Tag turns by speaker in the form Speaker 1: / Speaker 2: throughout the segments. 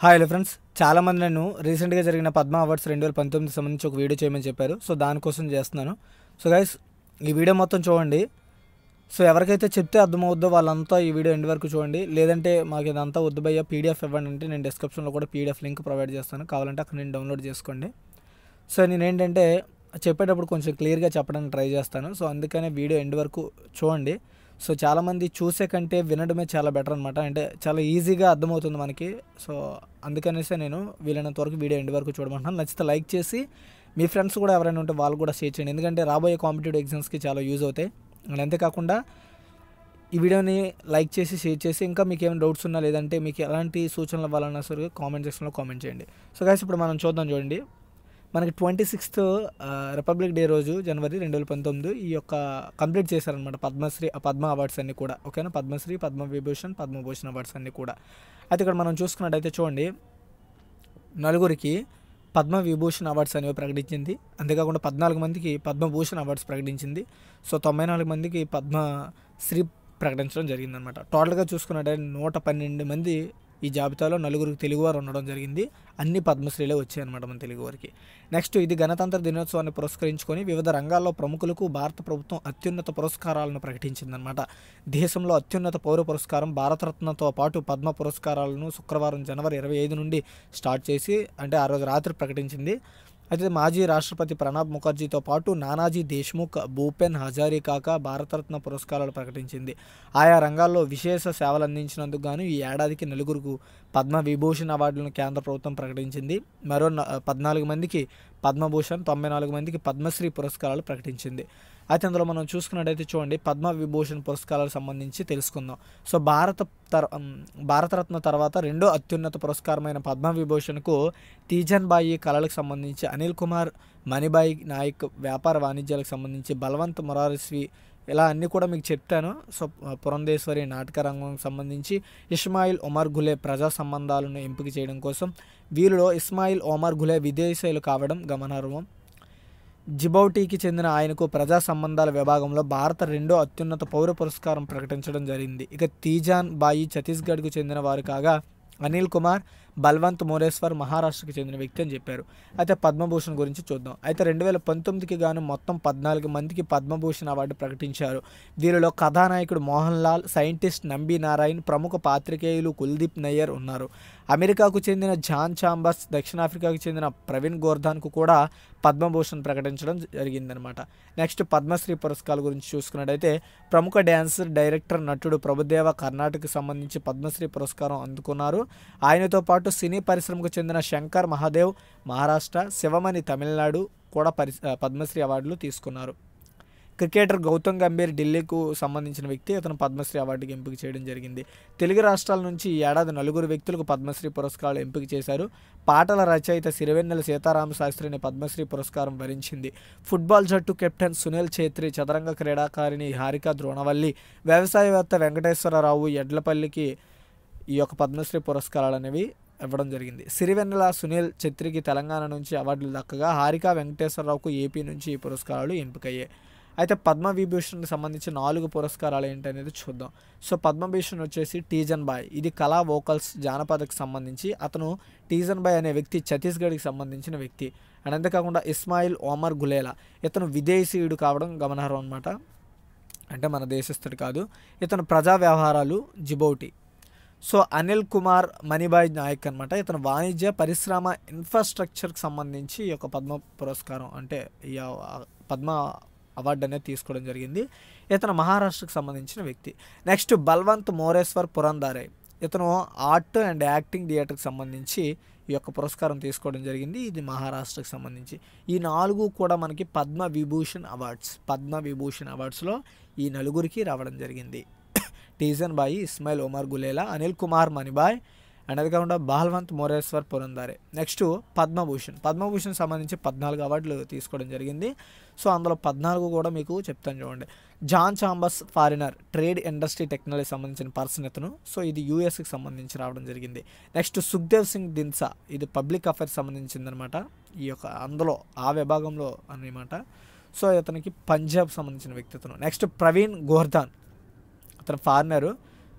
Speaker 1: hi hello friends చాలామంది నన్ను రీసెంట్గా జరిగిన పద్మ అవార్డ్స్ రెండు వేల పంతొమ్మిది సంబంధించి ఒక వీడియో చేయమని చెప్పారు సో దానికోసం చేస్తున్నాను సో గైస్ ఈ వీడియో మొత్తం చూడండి సో ఎవరికైతే చెప్తే అర్థమవుద్దో వాళ్ళంతా ఈ వీడియో ఎండ్ వరకు చూడండి లేదంటే మాకు ఇదంతా వద్దు భయ్య పీడిఎఫ్ ఇవ్వండి అంటే నేను డిస్క్రిప్షన్లో కూడా పీడిఎఫ్ లింక్ ప్రొవైడ్ చేస్తాను కావాలంటే అక్కడ నేను డౌన్లోడ్ చేసుకోండి సో నేను ఏంటంటే చెప్పేటప్పుడు కొంచెం క్లియర్గా చెప్పడానికి ట్రై చేస్తాను సో అందుకనే వీడియో ఎండ్ వరకు చూడండి సో చాలామంది చూసే కంటే వినడమే చాలా బెటర్ అనమాట అంటే చాలా ఈజీగా అర్థమవుతుంది మనకి సో అందుకనేసే నేను వీలైనంత వరకు వీడియో ఎండ్ వరకు చూడమంటున్నాను నచ్చితే లైక్ చేసి మీ ఫ్రెండ్స్ కూడా ఎవరైనా ఉంటే వాళ్ళు కూడా షేర్ చేయండి ఎందుకంటే రాబోయే కాంపిటేటివ్ ఎగ్జామ్స్కి చాలా యూజ్ అవుతాయి అండ్ అంతేకాకుండా ఈ వీడియోని లైక్ చేసి షేర్ చేసి ఇంకా మీకు ఏమైనా డౌట్స్ ఉన్నా లేదంటే మీకు ఎలాంటి సూచనలు ఇవ్వాలన్నా సరే కామెంట్ సెక్షన్లో కామెంట్ చేయండి సో గైస్ ఇప్పుడు మనం చూద్దాం చూడండి మనకి ట్వంటీ సిక్స్త్ రిపబ్లిక్ డే రోజు జనవరి రెండు వేల పంతొమ్మిది ఈ యొక్క కంప్లీట్ చేశారనమాట పద్మశ్రీ పద్మ అవార్డ్స్ అన్నీ కూడా ఓకేనా పద్మశ్రీ పద్మ విభూషణ్ పద్మభూషణ్ అవార్డ్స్ అన్నీ కూడా అయితే ఇక్కడ మనం చూసుకున్నట్టయితే చూడండి నలుగురికి పద్మ విభూషణ్ అవార్డ్స్ అనేవి ప్రకటించింది అంతేకాకుండా పద్నాలుగు మందికి పద్మభూషణ్ అవార్డ్స్ ప్రకటించింది సో తొంభై నాలుగు మందికి పద్మశ్రీ ప్రకటించడం జరిగిందనమాట టోటల్గా చూసుకున్నట్టయితే నూట పన్నెండు మంది ఈ జాబితాలో నలుగురికి తెలుగువారు ఉండడం జరిగింది అన్ని పద్మశ్రీలే వచ్చాయన్నమాట మన తెలుగువారికి నెక్స్ట్ ఇది గణతంత్ర దినోత్సవాన్ని పురస్కరించుకొని వివిధ రంగాల్లో ప్రముఖులకు భారత ప్రభుత్వం అత్యున్నత పురస్కారాలను ప్రకటించిందనమాట దేశంలో అత్యున్నత పౌర పురస్కారం భారతరత్నతో పాటు పద్మ పురస్కారాలను శుక్రవారం జనవరి ఇరవై ఐదు నుండి స్టార్ట్ చేసి అంటే ఆ రోజు రాత్రి ప్రకటించింది అయితే మాజీ రాష్ట్రపతి ప్రణబ్ ముఖర్జీతో పాటు నానాజీ దేశ్ముఖ్ భూపెన్ హజారికాక భారతరత్న పురస్కారాలు ప్రకటించింది ఆయా రంగాల్లో విశేష సేవలు అందించినందుకు గాను ఈ ఏడాదికి నలుగురుకు పద్మ విభూషణ్ అవార్డులను కేంద్ర ప్రభుత్వం ప్రకటించింది మరో న- పద్నాలుగు మందికి పద్మభూషణ్ తొంభై నాలుగు మందికి పద్మశ్రీ పురస్కారాలు ప్రకటించింది అయితే అందులో మనం చూసుకున్నట్టయితే చూడండి పద్మ విభూషణ్ పురస్కారాలకు సంబంధించి తెలుసుకుందాం సో భారత తర్ ఉమ్, భారతరత్న తర్వాత రెండో అత్యున్నత పురస్కారమైన పద్మ విభూషణ్కు తీజన్ బాయి కళలకు సంబంధించి అనిల్ కుమార్ మణిబాయి నాయక్ వ్యాపార వాణిజ్యాలకు సంబంధించి బలవంత్ మొరారిస్వి ఇలా అన్నీ కూడా మీకు చెప్తాను సో పురంధేశ్వరి నాటక రంగంకి సంబంధించి ఇస్మాయిల్ ఒమర్ గులే ప్రజా సంబంధాలను ఎంపిక చేయడం కోసం వీరిలో ఇస్మాయిల్ ఒమర్ గులే విదేశీయులు కావడం గమనార్హం జిబౌటీకి చెందిన ఆయనకు ప్రజా సంబంధాల విభాగంలో భారత రెండో అత్యున్నత పౌర పురస్కారం ప్రకటించడం జరిగింది ఇక తీజాన్ బాయి ఛత్తీస్గఢ్కు చెందిన వారు కాగా అనిల్ కుమార్ బల్వంత్ మోరేశ్వర్ మహారాష్ట్రకు చెందిన వ్యక్తి అని చెప్పారు అయితే పద్మభూషణ్ గురించి చూద్దాం అయితే రెండు వేల పంతొమ్మిదికి గాను మొత్తం పద్నాలుగు మందికి పద్మభూషణ్ అవార్డు ప్రకటించారు వీరిలో కథానాయకుడు మోహన్ లాల్ సైంటిస్ట్ నంబి నారాయణ్ ప్రముఖ పాత్రికేయులు కుల్దీప్ నయ్యర్ ఉన్నారు అమెరికాకు చెందిన జాన్ చాంబర్స్ దక్షిణాఫ్రికాకు చెందిన ప్రవీణ్ గోర్ధాన్కు కూడా పద్మభూషణ్ ప్రకటించడం జరిగిందనమాట నెక్స్ట్ పద్మశ్రీ పురస్కారాల గురించి చూసుకున్నట్టయితే ప్రముఖ డ్యాన్సర్ డైరెక్టర్ నటుడు ప్రభుదేవ కర్ణాటకకు సంబంధించి పద్మశ్రీ పురస్కారం అందుకున్నారు ఆయనతో పాటు సినీ పరిశ్రమకు చెందిన శంకర్ మహాదేవ్ మహారాష్ట్ర శివమణి తమిళనాడు కూడా పరి పద్మశ్రీ అవార్డులు తీసుకున్నారు క్రికెటర్ గౌతమ్ గంభీర్ ఢిల్లీకు సంబంధించిన వ్యక్తి అతను పద్మశ్రీ అవార్డుకి ఎంపిక చేయడం జరిగింది తెలుగు రాష్ట్రాల నుంచి ఈ ఏడాది నలుగురు వ్యక్తులకు పద్మశ్రీ పురస్కారాలు ఎంపిక చేశారు పాటల రచయిత సిరివెన్నెల సీతారామ శాస్త్రిని పద్మశ్రీ పురస్కారం వరించింది ఫుట్బాల్ జట్టు కెప్టెన్ సునీల్ ఛేత్రి చదరంగ క్రీడాకారిణి హారిక ద్రోణవల్లి వ్యవసాయవేత్త వెంకటేశ్వరరావు ఎడ్లపల్లికి ఈ యొక్క పద్మశ్రీ పురస్కారాలు అనేవి ఇవ్వడం జరిగింది సిరివెన్నెల సునీల్ ఛత్రికి తెలంగాణ నుంచి అవార్డులు దక్కగా హారిక వెంకటేశ్వరరావుకు ఏపీ నుంచి ఈ పురస్కారాలు ఎంపికయ్యాయి అయితే పద్మవిభూషణ్కి సంబంధించి నాలుగు పురస్కారాలు ఏంటనేది చూద్దాం సో పద్మభూషణ్ వచ్చేసి టీజన్ బాయ్ ఇది కళా వోకల్స్ జానపదకు సంబంధించి అతను టీజన్ బాయ్ అనే వ్యక్తి ఛత్తీస్గఢ్కి సంబంధించిన వ్యక్తి అండ్ అంతేకాకుండా ఇస్మాయిల్ ఓమర్ గులేలా ఇతను విదేశీయుడు కావడం గమనార్హం అనమాట అంటే మన దేశస్థుడు కాదు ఇతను ప్రజా వ్యవహారాలు జిబౌటి సో అనిల్ కుమార్ మణిబాయ్ నాయక్ అనమాట ఇతను వాణిజ్య పరిశ్రమ ఇన్ఫ్రాస్ట్రక్చర్కి సంబంధించి ఈ యొక్క పద్మ పురస్కారం అంటే ఈ ఆ- పద్మ అవార్డు అనేది తీసుకోవడం జరిగింది ఇతను మహారాష్ట్రకు సంబంధించిన వ్యక్తి నెక్స్ట్ బల్వంత్ మోరేశ్వర్ పురందారే ఇతను ఆర్ట్ అండ్ యాక్టింగ్ థియేటర్కి సంబంధించి ఈ యొక్క పురస్కారం తీసుకోవడం జరిగింది ఇది మహారాష్ట్రకు సంబంధించి ఈ నాలుగు కూడా మనకి పద్మ విభూషణ్ అవార్డ్స్ పద్మ విభూషణ్ అవార్డ్స్లో ఈ నలుగురికి రావడం జరిగింది Teejan Bai Ismail Omar Guelleh Anil Kumar Manibhai and అది కాకుండా బాల్వంత్ మొరేశ్వర్ పురందారే నెక్స్ట్ పద్మభూషణ్ పద్మభూషణ్ సంబంధించి పద్నాలుగు అవార్డులు తీసుకోవడం జరిగింది సో అందులో పద్నాలుగు కూడా మీకు చెప్తాను చూడండి John Chambers foreigner trade industry technology సంబంధించిన పర్సన్ ఇతను సో ఇది యూఎస్కి సంబంధించి రావడం జరిగింది నెక్స్ట్ సుఖ్దేవ్ సింగ్ దిన్సా ఇది పబ్లిక్ అఫైర్స్ సంబంధించిందనమాట ఈ యొక్క అందులో ఆ విభాగంలో అన్నమాట సో ఇతనికి పంజాబ్ సంబంధించిన వ్యక్తి ఇతను నెక్స్ట్ ప్రవీణ్ గోర్ధాన్ అతను ఫారినరు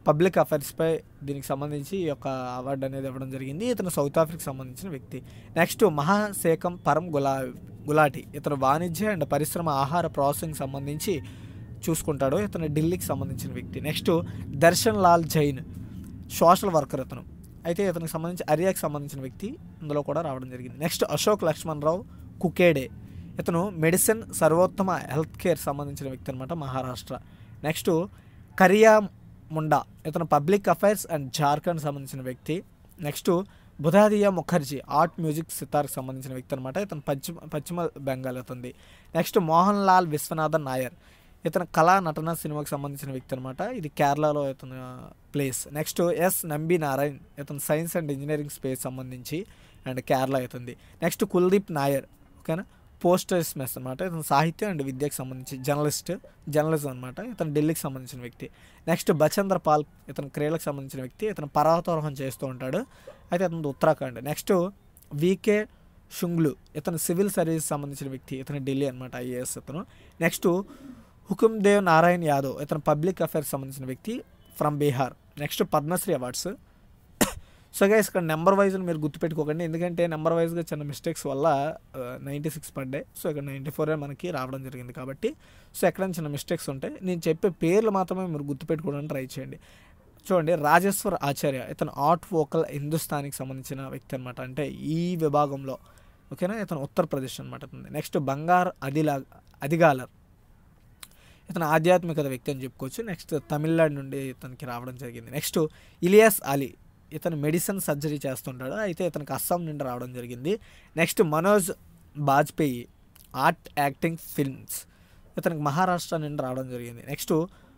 Speaker 1: పబ్లిక్ అఫైర్స్పై దీనికి సంబంధించి ఈ యొక్క అవార్డు అనేది ఇవ్వడం జరిగింది ఇతను సౌత్ ఆఫ్రికా సంబంధించిన వ్యక్తి నెక్స్ట్ మహాశేఖం పరం గులా గులాటి ఇతను వాణిజ్య అండ్ పరిశ్రమ ఆహార ప్రాసెసింగ్ సంబంధించి చూసుకుంటాడు ఇతను ఢిల్లీకి సంబంధించిన వ్యక్తి next Darshan Lal Jain social worker ఇతను అయితే ఇతనికి సంబంధించి అరియాకి సంబంధించిన వ్యక్తి ఇందులో కూడా రావడం జరిగింది నెక్స్ట్ అశోక్ లక్ష్మణ్ రావు కుకేడే ఇతను మెడిసిన్ సర్వోత్తమ హెల్త్ కేర్ సంబంధించిన వ్యక్తి అనమాట మహారాష్ట్ర నెక్స్ట్ కరియా ముండా ఇతను పబ్లిక్ అఫైర్స్ అండ్ జార్ఖండ్ సంబంధించిన వ్యక్తి next Buddhaditya Mukherjee art music సితార్కి సంబంధించిన వ్యక్తి అనమాట ఇతను పశ్చిమ పశ్చిమ బెంగాల్ ఇతుంది నెక్స్ట్ మోహన్ లాల్ విశ్వనాథన్ నాయర్ ఇతను కళా నటన సినిమాకి సంబంధించిన వ్యక్తి అనమాట ఇది కేరళలో ఇతను place next S Nambi Narayan ఇతను సైన్స్ అండ్ ఇంజనీరింగ్ స్పేస్ సంబంధించి అండ్ కేరళ అవుతుంది నెక్స్ట్ కుల్దీప్ నాయర్ ఓకేనా పోస్టర్స్ మెస్ అనమాట ఇతను సాహిత్యం అండ్ విద్యకు సంబంధించి జర్నలిస్ట్ జర్నలిజం అనమాట ఇతను ఢిల్లీకి సంబంధించిన వ్యక్తి నెక్స్ట్ బచంద్ర పాల్ ఇతను క్రీడలకు సంబంధించిన వ్యక్తి ఇతను పర్వతారోహణం చేస్తూ ఉంటాడు అయితే ఇతను ఉత్తరాఖండ్ నెక్స్ట్ వికే షుంగ్లు ఇతను సివిల్ సర్వీస్ సంబంధించిన వ్యక్తి ఇతను ఢిల్లీ అనమాట ఐఏఎస్ ఇతను నెక్స్ట్ హుకుందేవ్ నారాయణ్ యాదవ్ ఇతను పబ్లిక్ అఫైర్స్ సంబంధించిన వ్యక్తి from Bihar next Padma Shri awards so guys ఇక్కడ నెంబర్ వైజ్ మీరు గుర్తుపెట్టుకోకండి ఎందుకంటే నెంబర్ వైజ్గా చిన్న మిస్టేక్స్ వల్ల నైంటీ సిక్స్ పడ్డాయి సో ఇక్కడ నైంటీ ఫోరే మనకి రావడం జరిగింది కాబట్టి సో ఎక్కడైనా చిన్న మిస్టేక్స్ ఉంటాయి నేను చెప్పే పేర్లు మాత్రమే మీరు గుర్తుపెట్టుకోవడానికి ట్రై చేయండి చూడండి రాజేశ్వర్ ఆచార్య ఇతను ఆర్ట్ వోకల్ హిందుస్థానికి సంబంధించిన వ్యక్తి అనమాట అంటే ఈ విభాగంలో ఓకేనా ఇతను ఉత్తరప్రదేశ్ అనమాట నెక్స్ట్ బంగార్ అదిలా అదిగాలర్ ఇతను ఆధ్యాత్మికత వ్యక్తి అని చెప్పుకోవచ్చు నెక్స్ట్ తమిళనాడు నుండి ఇతనికి రావడం జరిగింది నెక్స్ట్ ఇలియాస్ అలీ ఇతను మెడిసిన్ సర్జరీ చేస్తుంటాడు అయితే ఇతనికి అస్సాం నుండి రావడం జరిగింది next Manoj Bajpayee art acting films ఇతనికి మహారాష్ట్ర నుండి రావడం జరిగింది నెక్స్ట్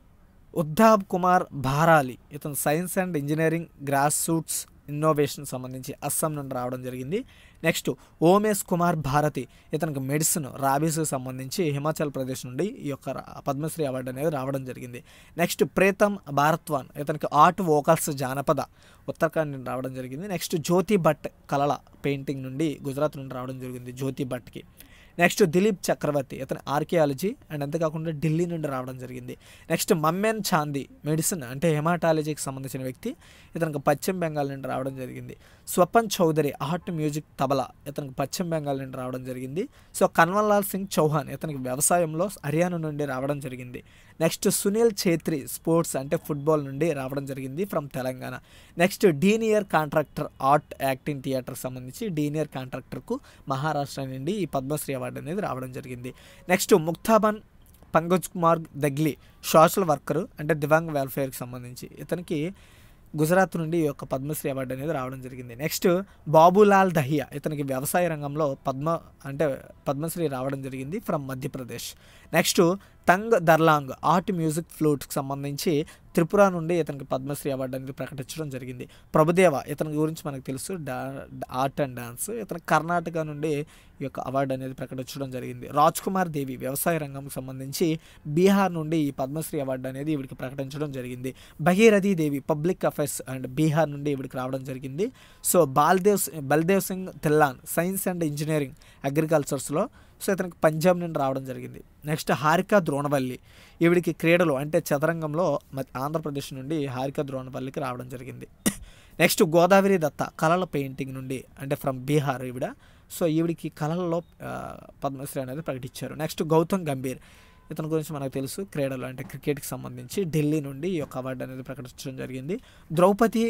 Speaker 1: ఉద్ధాబ్ కుమార్ భారాలి ఇతను science and engineering grass roots innovation సంబంధించి అస్సాం నుండి రావడం జరిగింది నెక్స్ట్ ఓమేష్ కుమార్ భారతి ఇతనికి మెడిసిన్ రాబీస్కి సంబంధించి హిమాచల్ ప్రదేశ్ నుండి ఈ యొక్క రా- పద్మశ్రీ అవార్డు అనేది రావడం జరిగింది నెక్స్ట్ ప్రీతం భారత్వాన్ ఇతనికి ఆర్ట్ వోకల్స్ జానపద ఉత్తరాఖండ్ నుండి రావడం జరిగింది నెక్స్ట్ జ్యోతి భట్ కళల పెయింటింగ్ నుండి గుజరాత్ నుండి రావడం జరిగింది జ్యోతి భట్కి నెక్స్ట్ దిలీప్ చక్రవర్తి ఇతను ఆర్కియాలజీ అండ్ అంతేకాకుండా ఢిల్లీ నుండి రావడం జరిగింది నెక్స్ట్ మమ్మెన్ చాందీ మెడిసిన్ అంటే హెమాటాలజీకి సంబంధించిన వ్యక్తి ఇతనికి పశ్చిమ బెంగాల్ నుండి రావడం జరిగింది స్వపన్ చౌదరి ఆర్ట్ మ్యూజిక్ తబలా ఇతనికి పశ్చిమ బెంగాల్ నుండి రావడం జరిగింది సో కన్వల్లాల్ సింగ్ చౌహాన్ ఇతనికి వ్యవసాయంలో హర్యానా నుండి రావడం జరిగింది నెక్స్ట్ సునీల్ ఛేత్రి స్పోర్ట్స్ అంటే ఫుట్బాల్ నుండి రావడం జరిగింది from Telangana next Dinyar Contractor art acting theatre సంబంధించి డీనియర్ కాంట్రాక్టర్కు మహారాష్ట్ర నుండి ఈ పద్మశ్రీ అవార్డు అనేది రావడం జరిగింది next Muktaben Pankaj Kumar Dagli social worker అంటే దివాంగ్ వెల్ఫేర్కి సంబంధించి ఇతనికి గుజరాత్ నుండి ఈ యొక్క పద్మశ్రీ అవార్డు అనేది రావడం జరిగింది నెక్స్ట్ బాబులాల్ దహియా ఇతనికి వ్యవసాయ రంగంలో పద్మ అంటే పద్మశ్రీ రావడం జరిగింది from Madhya Pradesh next Thang Darlong art music ఫ్లూట్కి సంబంధించి త్రిపుర నుండి ఇతనికి పద్మశ్రీ అవార్డు అనేది ప్రకటించడం జరిగింది ప్రభుదేవ ఇతని గురించి మనకు తెలుసు డా ఆర్ట్ అండ్ డాన్స్ ఇతను కర్ణాటక నుండి ఈ యొక్క అవార్డు అనేది ప్రకటించడం జరిగింది రాజ్ కుమార్ దేవి వ్యవసాయ రంగంకి సంబంధించి బీహార్ నుండి ఈ పద్మశ్రీ అవార్డు అనేది ఈవిడికి ప్రకటించడం జరిగింది Bhagirathi Devi public affairs and Bihar నుండి ఈవిడికి రావడం జరిగింది సో బాల్దేవ్ సి- Baldev Singh Dhillon science and engineering అగ్రికల్చర్స్లో సో ఇతనికి పంజాబ్ నుండి రావడం జరిగింది నెక్స్ట్ హారిక ద్రోణవల్లి ఈవిడికి క్రీడలు అంటే చదరంగంలో మ- ఆంధ్రప్రదేశ్ నుండి హారిక ద్రోణవల్లికి రావడం జరిగింది నెక్స్ట్ గోదావరి దత్త కళల పెయింటింగ్ నుండి అంటే ఫ్రమ్ బీహార్ ఈవిడ సో ఈవిడికి కళలలో ఆ, పద్మశ్రీ అనేది ప్రకటించారు నెక్స్ట్ గౌతమ్ గంభీర్ ఇతని గురించి మనకు తెలుసు క్రీడలు అంటే క్రికెట్కి సంబంధించి ఢిల్లీ నుండి ఈ యొక్క అవార్డు అనేది ప్రకటించడం జరిగింది ద్రౌపది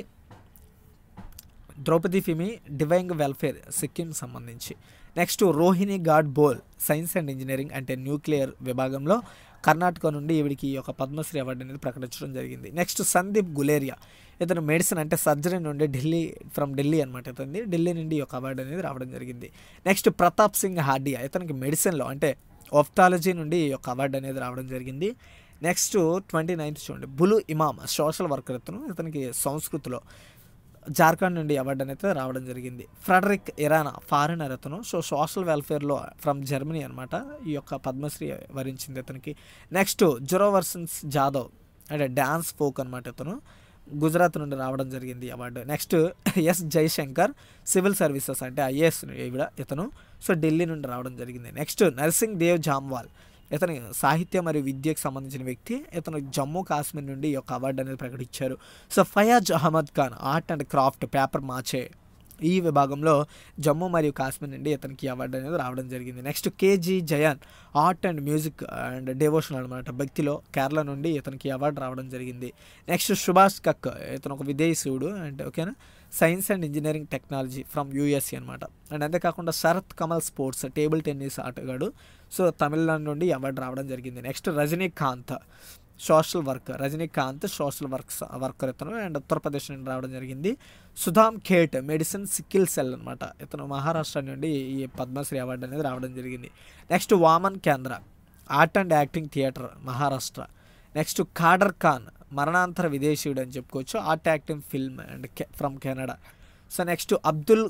Speaker 1: ద్రౌపది ఫిమి డివైంగ్ వెల్ఫేర్ సిక్కిం సంబంధించి next Rohini Godbole science and engineering అంటే న్యూక్లియర్ విభాగంలో కర్ణాటక నుండి ఈవిడికి ఈ యొక్క పద్మశ్రీ అవార్డు అనేది ప్రకటించడం జరిగింది నెక్స్ట్ సందీప్ గులేరియా ఇతను మెడిసిన్ అంటే సర్జరీ నుండి ఢిల్లీ ఫ్రమ్ ఢిల్లీ అనమాట ఇతని ఢిల్లీ నుండి ఈ యొక్క అవార్డు అనేది రావడం జరిగింది నెక్స్ట్ ప్రతాప్ సింగ్ హార్డియా ఇతనికి మెడిసిన్లో అంటే ఆఫ్థాలజీ నుండి ఈ యొక్క అవార్డు అనేది రావడం జరిగింది నెక్స్ట్ ట్వంటీ నైన్త్ చూడండి బులు ఇమామ్ సోషల్ వర్కర్ ఇతను ఇతనికి సంస్కృతిలో జార్ఖండ్ నుండి అవార్డు అనేది రావడం జరిగింది ఫ్రెడరిక్ ఇరానా ఫారినర్ అతను సో సోషల్ వెల్ఫేర్లో ఫ్రమ్ జర్మనీ అనమాట ఈ యొక్క పద్మశ్రీ వరించింది ఇతనికి నెక్స్ట్ జురోవర్సన్స్ జాదవ్ అంటే డ్యాన్స్ ఫోక్ అనమాట ఇతను గుజరాత్ నుండి రావడం జరిగింది ఈ award next S Jaishankar civil services అంటే ఐఏఎస్ ఈవిడ ఇతను సో ఢిల్లీ నుండి రావడం జరిగింది నెక్స్ట్ నర్సింగ్ దేవ్ జామ్వాల్ ఇతను సాహిత్య మరియు విద్యకు సంబంధించిన వ్యక్తి ఇతను జమ్మూ కాశ్మీర్ నుండి ఈ యొక్క అవార్డు అనేది ప్రకటించారు so Fayaz Ahmad Khan art and craft paper mache ఈ విభాగంలో జమ్మూ మరియు కాశ్మీర్ నుండి ఇతనికి అవార్డు అనేది రావడం జరిగింది next KG Jayan art and music and devotional అనమాట భక్తిలో కేరళ నుండి ఇతనికి అవార్డు రావడం జరిగింది నెక్స్ట్ సుభాష్ కక్ ఇతను ఒక విదేశీయుడు అండ్ ఓకేనా science and engineering technology from USA అనమాట అండ్ అంతేకాకుండా Sharath Kamal sports table tennis ఆటగాడు సో తమిళనాడు నుండి అవార్డు రావడం జరిగింది next Rajinikanth social work Rajinikanth social works worker ఇతను అండ్ ఉత్తరప్రదేశ్ నుండి రావడం జరిగింది Sudham Khet medicine sickle cell అనమాట ఇతను మహారాష్ట్ర నుండి ఈ పద్మశ్రీ అవార్డు అనేది రావడం జరిగింది next Waman Kendre art and acting theatre Maharashtra next Khader Khan మరణాంతర విదేశీయుడు అని చెప్పుకోవచ్చు art acting film and from Canada so next Abdul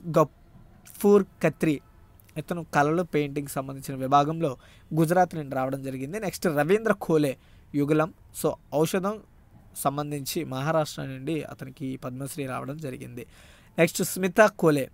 Speaker 1: Gafoor Khatri ఇతను కళలు పెయింటింగ్ సంబంధించిన విభాగంలో గుజరాత్ నుండి రావడం జరిగింది నెక్స్ట్ రవీంద్ర ఖోలే యుగలం సో ఔషధం సంబంధించి మహారాష్ట్ర నుండి అతనికి పద్మశ్రీ రావడం జరిగింది నెక్స్ట్ స్మిత కోలే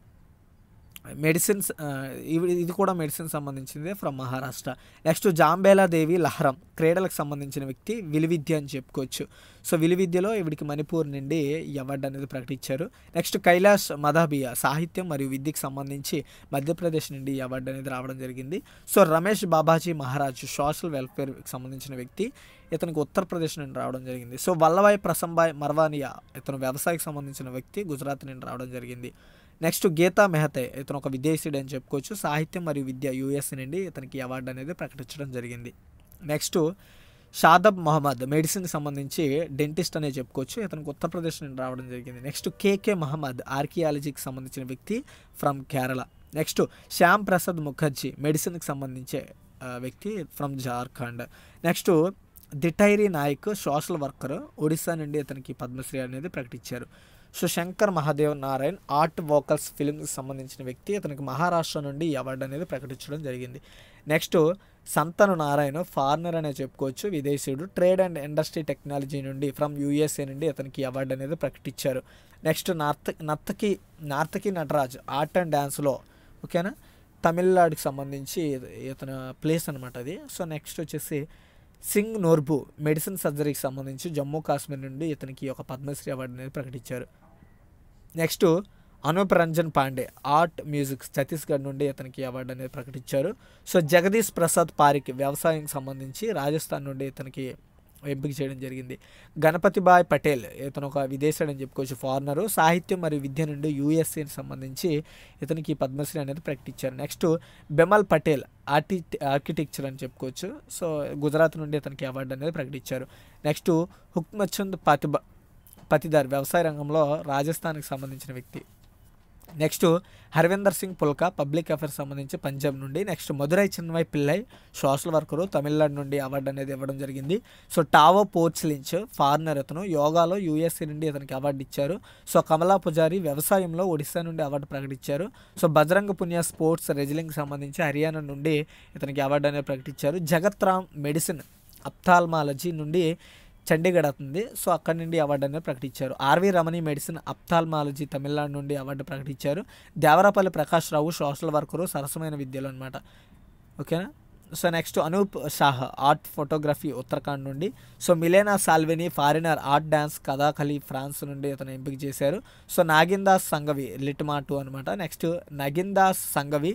Speaker 1: మెడిసిన్స్ ఆ, ఇవి- ఇది కూడా మెడిసిన్ సంబంధించింది ఫ్రమ్ మహారాష్ట్ర నెక్స్ట్ జాంబేలా దేవి లహరం క్రీడలకు సంబంధించిన వ్యక్తి విలువిద్య అని చెప్పుకోవచ్చు సో విలువిద్యలో ఇవిడికి మణిపూర్ నుండి ఈ అవార్డు అనేది ప్రకటించారు నెక్స్ట్ కైలాష్ మదాబియా సాహిత్యం మరియు విద్యకు సంబంధించి మధ్యప్రదేశ్ నుండి ఈ అవార్డు అనేది రావడం జరిగింది సో రమేష్ బాబాజీ మహారాజ్ సోషల్ వెల్ఫేర్కి సంబంధించిన వ్యక్తి ఇతనికి ఉత్తరప్రదేశ్ నుండి రావడం జరిగింది సో వల్లభాయ్ ప్రసంబాయ్ మర్వానియా ఇతను వ్యవసాయకు సంబంధించిన వ్యక్తి గుజరాత్ నుండి రావడం జరిగింది నెక్స్ట్ గీతా మెహతే ఇతను ఒక విదేశీయుడు అని చెప్పుకోవచ్చు సాహిత్యం మరియు విద్య యూఎస్ నుండి ఇతనికి ఈ అవార్డు అనేది ప్రకటించడం జరిగింది నెక్స్ట్ షాదబ్ మొహమ్మద్ మెడిసిన్కి సంబంధించి డెంటిస్ట్ అనే చెప్పుకోవచ్చు ఇతనికి ఉత్తరప్రదేశ్ నుండి రావడం జరిగింది నెక్స్ట్ కేకే మహమ్మద్ ఆర్కియాలజీకి సంబంధించిన వ్యక్తి ఫ్రమ్ కేరళ నెక్స్ట్ శ్యామ్ ప్రసాద్ ముఖర్జీ మెడిసిన్కి సంబంధించే ఆ, వ్యక్తి from Jharkhand next Daitari Naik social worker Odisha నుండి ఇతనికి పద్మశ్రీ అనేది ప్రకటించారు so Shankar Mahadev Narayan art vocals ఫిల్మ్కి సంబంధించిన వ్యక్తి ఇతనికి మహారాష్ట్ర నుండి ఈ అవార్డు అనేది ప్రకటించడం జరిగింది నెక్స్ట్ సంతను నారాయణ ఫారినర్ అనే చెప్పుకోవచ్చు విదేశీయుడు ట్రేడ్ అండ్ ఇండస్ట్రీ టెక్నాలజీ నుండి ఫ్రమ్ యూఎస్ఏ నుండి ఇతనికి ఈ అవార్డు అనేది ప్రకటించారు నెక్స్ట్ నార్త నర్తకి నార్తకి నటరాజ్ ఆర్ట్ అండ్ డ్యాన్స్లో ఓకేనా తమిళనాడుకి సంబంధించి ఇతను ప్లేస్ అనమాట అది సో నెక్స్ట్ వచ్చేసి సింగ్ నోర్బు మెడిసిన్ సర్జరీకి సంబంధించి జమ్మూ కాశ్మీర్ నుండి ఇతనికి ఒక పద్మశ్రీ అవార్డు అనేది ప్రకటించారు next Anup Ranjan Pandey art music Chhattisgarh నుండి ఇతనికి అవార్డు అనేది ప్రకటించారు సో జగదీష్ ప్రసాద్ పారిక్ వ్యవసాయం సంబంధించి రాజస్థాన్ నుండి ఇతనికి ఎంపిక చేయడం జరిగింది గణపతి బాయ్ పటేల్ ఇతను ఒక విదేశాడు అని చెప్పుకోవచ్చు ఫారినరు సాహిత్యం మరియు విద్య నుండి యూఎస్ఏకి సంబంధించి ఇతనికి పద్మశ్రీ అనేది ప్రకటించారు నెక్స్ట్ బెమల్ పటేల్ ఆర్టి ఆర్కిటెక్చర్ అని చెప్పుకోవచ్చు సో గుజరాత్ నుండి ఇతనికి అవార్డు అనేది ప్రకటించారు నెక్స్ట్ హుక్మచంద్ పతిబ పతిదార్ వ్యవసాయ రంగంలో రాజస్థాన్కి సంబంధించిన వ్యక్తి next Harvinder Singh Phoolka public affairs సంబంధించి పంజాబ్ నుండి next Madurai Chinna Pillai social worker Tamil Nadu నుండి అవార్డు అనేది ఇవ్వడం జరిగింది సో టావో పోర్చ్లించ్ ఫారినర్ ఇతను యోగాలో యూఎస్ఏ నుండి ఇతనికి అవార్డు ఇచ్చారు సో కమలా పుజారి వ్యవసాయంలో ఒడిశా నుండి అవార్డు ప్రకటించారు సో బజరంగ పుణ్య స్పోర్ట్స్ రెజ్లింగ్ సంబంధించి హర్యానా నుండి ఇతనికి అవార్డు అనేది ప్రకటించారు జగత్ రామ్ మెడిసిన్ అప్థాల్మాలజీ నుండి చండీగఢ్ అవుతుంది సో అక్కడి నుండి అవార్డు అనేది ప్రకటించారు RV Ramani medicine ophthalmology Tamil Nadu నుండి అవార్డు ప్రకటించారు దేవరపల్లి ప్రకాష్ రావు సోషల్ వర్కరు సరసమైన విద్యలు అనమాట ఓకేనా so next Anup Shah art photography Uttarakhand నుండి so Milena Salvini foreigner art dance Kathakali France నుండి అతను ఎంపిక చేశారు సో నాగిన్దాస్ సంగవి లిట్మాటు అనమాట నెక్స్ట్ నగిన్దాస్ సంగవి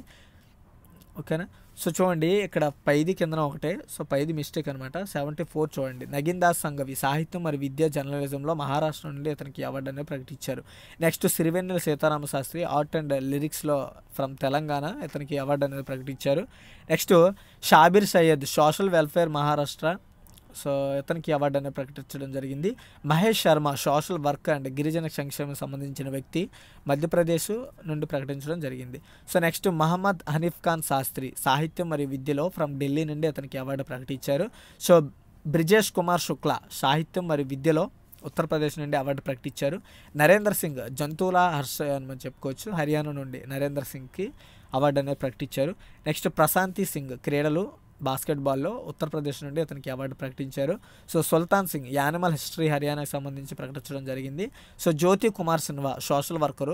Speaker 1: ఓకేనా సో చూడండి ఇక్కడ పైది కిందన ఒకటే సో పైది మిస్టేక్ అనమాట సెవెంటీ ఫోర్ చూడండి నగిన్దాస్ సంఘవి సాహిత్యం మరియు విద్యా జర్నలిజంలో మహారాష్ట్ర నుండి అతనికి అవార్డు అనేది ప్రకటించారు next Sirivennela Seetharama Sastry art and లిరిక్స్లో ఫ్రమ్ తెలంగాణ ఇతనికి అవార్డు అనేది ప్రకటించారు next Shabbir Syed social welfare Maharashtra so ఇతనికి అవార్డు అనేది ప్రకటించడం జరిగింది Mahesh Sharma social work and గిరిజన సంక్షేమం సంబంధించిన వ్యక్తి మధ్యప్రదేశ్ నుండి ప్రకటించడం జరిగింది సో నెక్స్ట్ మహమ్మద్ హనీఫ్ ఖాన్ శాస్త్రి సాహిత్యం మరియు విద్యలో ఫ్రమ్ ఢిల్లీ నుండి అతనికి అవార్డు ప్రకటించారు సో బ్రిజేష్ కుమార్ శుక్ల సాహిత్యం మరియు విద్యలో ఉత్తరప్రదేశ్ నుండి అవార్డు ప్రకటించారు నరేందర్ సింగ్ జంతువుల హర్ష అని మనం చెప్పుకోవచ్చు హర్యానా నుండి నరేందర్ సింగ్కి అవార్డు అనేది ప్రకటించారు నెక్స్ట్ ప్రశాంతి సింగ్ క్రీడలు బాస్కెట్బాల్లో ఉత్తరప్రదేశ్ నుండి అతనికి అవార్డు ప్రకటించారు so Sultan Singh animal history హర్యానాకి సంబంధించి ప్రకటించడం జరిగింది so Jyoti Kumar Sinha social worker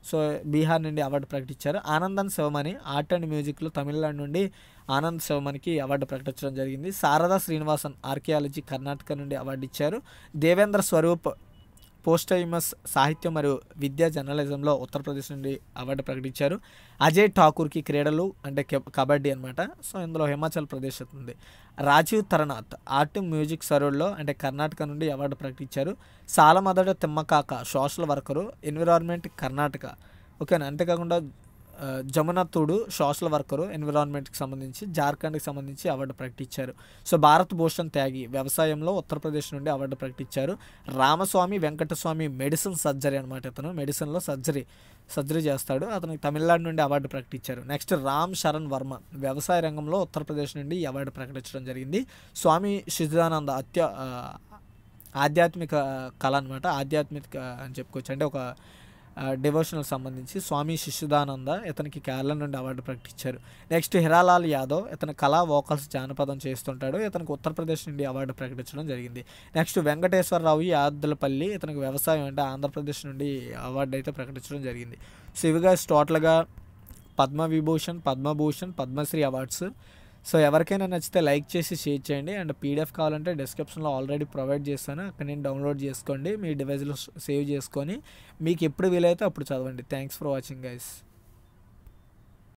Speaker 1: so Bihar నుండి అవార్డు ప్రకటించారు ఆనందన్ శివమణి ఆర్ట్ అండ్ మ్యూజిక్లో తమిళనాడు నుండి ఆనంద్ శివమణికి అవార్డు ప్రకటించడం జరిగింది శారదా శ్రీనివాసన్ ఆర్కియాలజీ కర్ణాటక నుండి అవార్డు ఇచ్చారు దేవేంద్ర స్వరూప్ పోస్టైమస్ సాహిత్యం మరియు విద్యా జర్నలిజంలో ఉత్తరప్రదేశ్ నుండి అవార్డు ప్రకటించారు అజయ్ ఠాకూర్కి క్రీడలు అంటే కె- కబడ్డీ అనమాట సో ఇందులో హిమాచల్ ప్రదేశ్ ఉంది రాజీవ్ తరణాథ్ ఆర్ట్ మ్యూజిక్ సరూర్లో అంటే కర్ణాటక నుండి అవార్డు ప్రకటించారు Saalumarada Thimmakka social worker environment Karnataka ఓకేనా అంతేకాకుండా ఆ, జమునత్తుడు సోషల్ వర్కరు ఎన్విరాన్మెంట్కి సంబంధించి జార్ఖండ్కి సంబంధించి అవార్డు ప్రకటించారు సో భారత్ భూషణ్ త్యాగి వ్యవసాయంలో ఉత్తరప్రదేశ్ నుండి అవార్డు ప్రకటించారు రామస్వామి వెంకటస్వామి మెడిసిన్ సర్జరీ అనమాట ఇతను మెడిసిన్లో సర్జరీ సర్జరీ చేస్తాడు అతనికి తమిళనాడు నుండి అవార్డు ప్రకటించారు నెక్స్ట్ రామ్ శరణ్ వర్మ వ్యవసాయ రంగంలో ఉత్తరప్రదేశ్ నుండి ఈ అవార్డు ప్రకటించడం జరిగింది స్వామి శిశుదానంద అత్య ఆ, ఆధ్యాత్మిక కళ అనమాట ఆధ్యాత్మిక అని చెప్పుకోవచ్చు అంటే ఒక డివోషనల్ సంబంధించి స్వామి శిశుదానంద ఇతనికి కేరళ నుండి అవార్డు ప్రకటించారు నెక్స్ట్ హిరాలాల్ యాదవ్ ఇతను కళా వోకల్స్ జానపదం చేస్తుంటాడు ఇతనికి ఉత్తరప్రదేశ్ నుండి అవార్డు ప్రకటించడం జరిగింది నెక్స్ట్ వెంకటేశ్వరరావు యాదలపల్లి ఇతనికి వ్యవసాయం అంటే ఆంధ్రప్రదేశ్ నుండి అవార్డు అయితే ప్రకటించడం జరిగింది సో ఇవిగా టోటల్గా పద్మవిభూషణ్ పద్మభూషణ్ పద్మశ్రీ అవార్డ్స్ సో ఎవరికైనా నచ్చితే లైక్ చేసి షేర్ చేయండి అండ్ పీడిఎఫ్ కావాలంటే డిస్క్రిప్షన్లో ఆల్రెడీ ప్రొవైడ్ చేస్తాను అక్కడ నేను డౌన్లోడ్ చేసుకోండి మీ డివైస్లో సేవ్ చేసుకొని మీకు ఎప్పుడు వీలైతే అప్పుడు చదవండి థ్యాంక్స్ ఫర్ వాచింగ్ గైస్